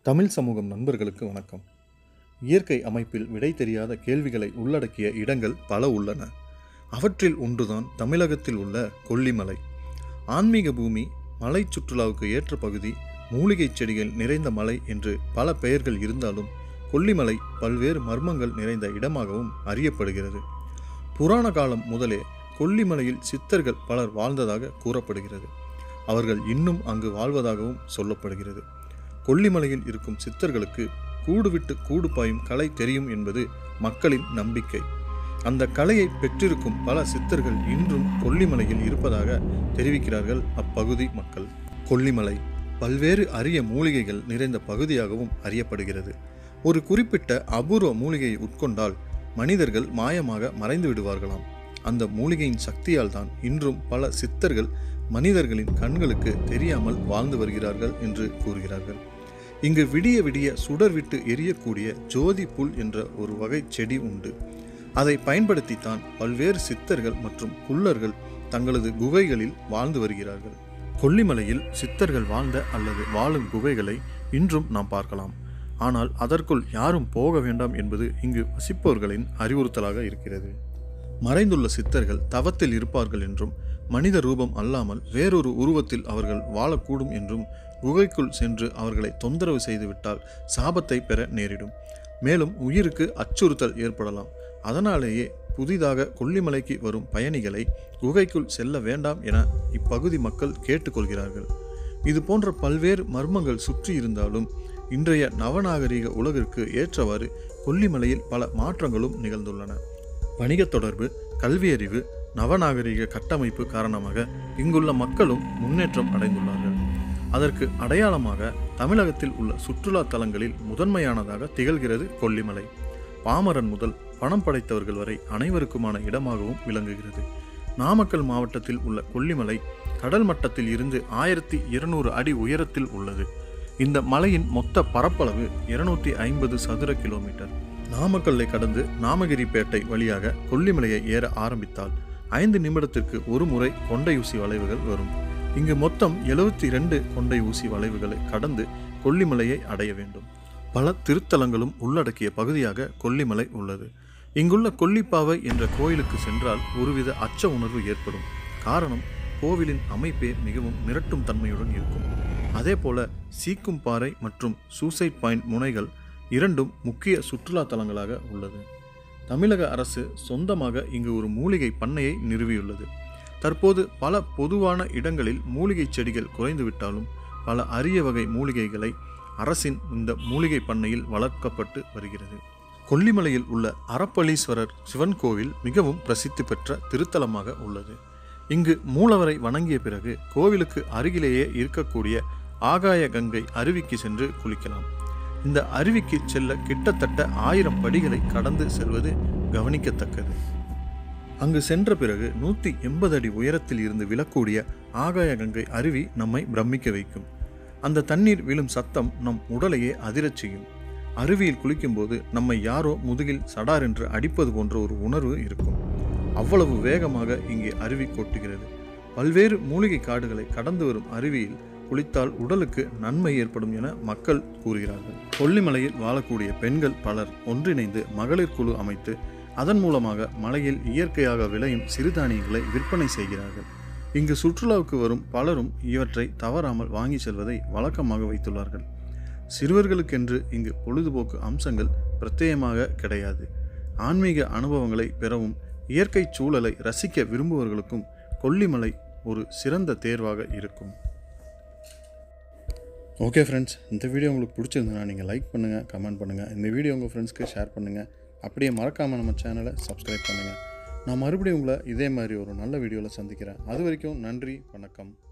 தமிழ் சமூகம் நண்பர்களுக்கு வணக்கம் இயற்கை அமைப்பில் விடை தெரியாத கேள்விகளை உள்ளடக்கிய இடங்கள் பல உள்ளன அவற்றில் ஒன்றுதான் தமிழகத்தில் உள்ள கொல்லிமலை ஆன்மீக பூமி மலை சுற்றுலாவுக்கு ஏற்ற பகுதி மூலிகைச் செடிகள் நிறைந்த மலை என்று பல பெயர்கள் இருந்தாலும் கொல்லிமலை பல்வேறு மர்மங்கள் நிறைந்த இடமாகவும் அறியப்படுகிறது புராண காலம் முதலே கொல்லிமலையில் சித்தர்கள் பலர் வாழ்ந்ததாக கூறப்படுகிறது அவர்கள் இன்னும் அங்கு வாழ்வதாகவும் சொல்லப்படுகிறது கொல்லிமலையில் இருக்கும் சித்தர்களுக்கு கூடு விட்டு கூடு பாயும் கலை தெரியும் என்பது மக்களின் நம்பிக்கை அந்த கலையை பெற்றிருக்கும் பல சித்தர்கள் இன்றும் கொல்லிமலையில் இருப்பதாக தெரிவிக்கிறார்கள் அப்பகுதி மக்கள் கொல்லிமலை பல்வேறு அரிய மூலிகைகள் நிறைந்த பகுதியாகவும் அறியப்படுகிறது ஒரு குறிப்பிட்ட அபூர்வ மூலிகையை உட்கொண்டால் மனிதர்கள் மாயமாக மறைந்து விடுவார்களாம் அந்த மூலிகையின் சக்தியால் தான் இன்றும் பல சித்தர்கள் மனிதர்களின் கண்களுக்கு தெரியாமல் வாழ்ந்து வருகிறார்கள் என்று கூறுகிறார்கள் இங்கு விடிய விடிய சுடர் விட்டு எரியக்கூடிய ஜோதி புல் என்ற ஒரு வகை செடி உண்டு அதை பயன்படுத்தித்தான் பல்வேறு சித்தர்கள் மற்றும் குள்ளர்கள் தங்களது குகைகளில் வாழ்ந்து வருகிறார்கள் கொல்லிமலையில் சித்தர்கள் வாழ்ந்த அல்லது வாழும் குகைகளை இன்றும் நாம் பார்க்கலாம் ஆனால் அதற்குள் யாரும் போக வேண்டாம் என்பது இங்கு வசிப்பவர்களின் அறிவுறுத்தலாக இருக்கிறது மறைந்துள்ள சித்தர்கள் தவத்தில் இருப்பார்கள் என்றும் மனித ரூபம் அல்லாமல் வேறொரு உருவத்தில் அவர்கள் வாழக்கூடும் என்றும் குகைக்குள் சென்று அவர்களை தொந்தரவு செய்துவிட்டால் சாபத்தை பெற நேரிடும் மேலும் உயிருக்கு அச்சுறுத்தல் ஏற்படலாம் அதனாலேயே புதிதாக கொல்லிமலைக்கு வரும் பயணிகளை குகைக்குள் செல்ல வேண்டாம் என இப்பகுதி மக்கள் கேட்டுக்கொள்கிறார்கள் இது போன்ற பல்வேறு மர்மங்கள் சுற்றி இருந்தாலும் இன்றைய நவநாகரிக உலகிற்கு ஏற்றவாறு கொல்லிமலையில் பல மாற்றங்களும் நிகழ்ந்துள்ளன வணிக தொடர்பு கல்வியறிவு நவநாகரிக கட்டமைப்பு காரணமாக இங்குள்ள மக்களும் முன்னேற்றம் அடைந்துள்ளார்கள் அதற்கு அடையாளமாக தமிழகத்தில் உள்ள சுற்றுலா தலங்களில் முதன்மையானதாக திகழ்கிறது கொல்லிமலை பாமரன் முதல் பணம் படைத்தவர்கள் வரை அனைவருக்குமான இடமாகவும் விளங்குகிறது நாமக்கல் மாவட்டத்தில் உள்ள கொல்லிமலை கடல் மட்டத்தில் இருந்து ஆயிரத்தி இருநூறு அடி உயரத்தில் உள்ளது இந்த மலையின் மொத்த பரப்பளவு இருநூற்றி ஐம்பது சதுர கிலோமீட்டர் நாமக்கல்லை கடந்து நாமகிரிப்பேட்டை வழியாக கொல்லிமலையை ஏற ஆரம்பித்தால் ஐந்து நிமிடத்திற்கு ஒரு முறை கொண்டையூசி வளைவுகள் வரும் இங்கு மொத்தம் எழுபத்தி இரண்டு கொண்டை ஊசி வளைவுகளை கடந்து கொல்லிமலையை அடைய வேண்டும் பல திருத்தலங்களும் உள்ளடக்கிய பகுதியாக கொல்லிமலை உள்ளது இங்குள்ள கொல்லிப்பாவை என்ற கோயிலுக்கு சென்றால் ஒருவித அச்ச உணர்வு ஏற்படும் காரணம் கோவிலின் அமைப்பே மிகவும் மிரட்டும் தன்மையுடன் இருக்கும் அதே போல சீக்கும் பாறை மற்றும் சூசைட் பாயிண்ட் முனைகள் இரண்டும் முக்கிய சுற்றுலா தலங்களாக உள்ளது தமிழக அரசு சொந்தமாக இங்கு ஒரு மூலிகை பண்ணையை நிறுவியுள்ளது தற்போது பல பொதுவான இடங்களில் மூலிகை செடிகள் குறைந்துவிட்டாலும் பல அரிய வகை மூலிகைகளை அரசின் இந்த மூலிகை பண்ணையில் வளர்க்கப்பட்டு வருகிறது கொல்லிமலையில் உள்ள அறப்பளீஸ்வரர் சிவன் கோவில் மிகவும் பிரசித்தி பெற்ற திருத்தலமாக உள்ளது இங்கு மூலவரை வணங்கிய பிறகு கோவிலுக்கு அருகிலேயே இருக்கக்கூடிய ஆகாய கங்கை அருவிக்கு சென்று குளிக்கலாம் இந்த அருவிக்கு செல்ல கிட்டத்தட்ட ஆயிரம் படிகளை கடந்து செல்வது கவனிக்கத்தக்கது அங்கு சென்ற பிறகு நூற்றி எண்பது அடி உயரத்தில் இருந்து விழக்கூடிய ஆகாய கங்கை அருவி நம்மை பிரமிக்க வைக்கும் அந்த தண்ணீர் விழும் சத்தம் நம் உடலையே அதிரச் செய்யும் அருவியில் குளிக்கும்போது நம்மை யாரோ முதுகில் சடார் என்று அடிப்பது போன்ற ஒரு உணர்வு இருக்கும் அவ்வளவு வேகமாக இங்கே அருவி கொட்டுகிறது பல்வேறு மூலிகை காடுகளை கடந்து வரும் அருவியில் குளித்தால் உடலுக்கு நன்மை ஏற்படும் என மக்கள் கூறுகிறார்கள் கொல்லிமலையில் வாழக்கூடிய பெண்கள் பலர் ஒன்றிணைந்து மகளிர் குழு அமைத்து அதன் மூலமாக மலையில் இயற்கையாக விளையும் சிறுதானியங்களை விற்பனை செய்கிறார்கள் இங்கு சுற்றுலாவுக்கு வரும் பலரும் இவற்றை தவறாமல் வாங்கி செல்வதை வழக்கமாக வைத்துள்ளார்கள் சிறுவர்களுக்கென்று இங்கு பொழுதுபோக்கு அம்சங்கள் பிரத்யேகமாக கிடையாது ஆன்மீக அனுபவங்களை பெறவும் இயற்கை சூழலை ரசிக்க விரும்புபவர்களுக்கும் கொல்லிமலை ஒரு சிறந்த தேர்வாக இருக்கும் ஓகே ஃப்ரெண்ட்ஸ் இந்த வீடியோ உங்களுக்கு பிடிச்சிருந்ததுன்னா நீங்கள் லைக் பண்ணுங்கள் கமெண்ட் பண்ணுங்கள் இந்த வீடியோ உங்கள் ஃப்ரெண்ட்ஸ்க்கு ஷேர் பண்ணுங்கள் அப்படியே மறக்காமல் நம்ம சேனலை சப்ஸ்கிரைப் பண்ணுங்கள் நான் மறுபடியும் உங்களை இதே மாதிரி ஒரு நல்ல வீடியோவில் சந்திக்கிறேன் அது வரைக்கும் நன்றி வணக்கம்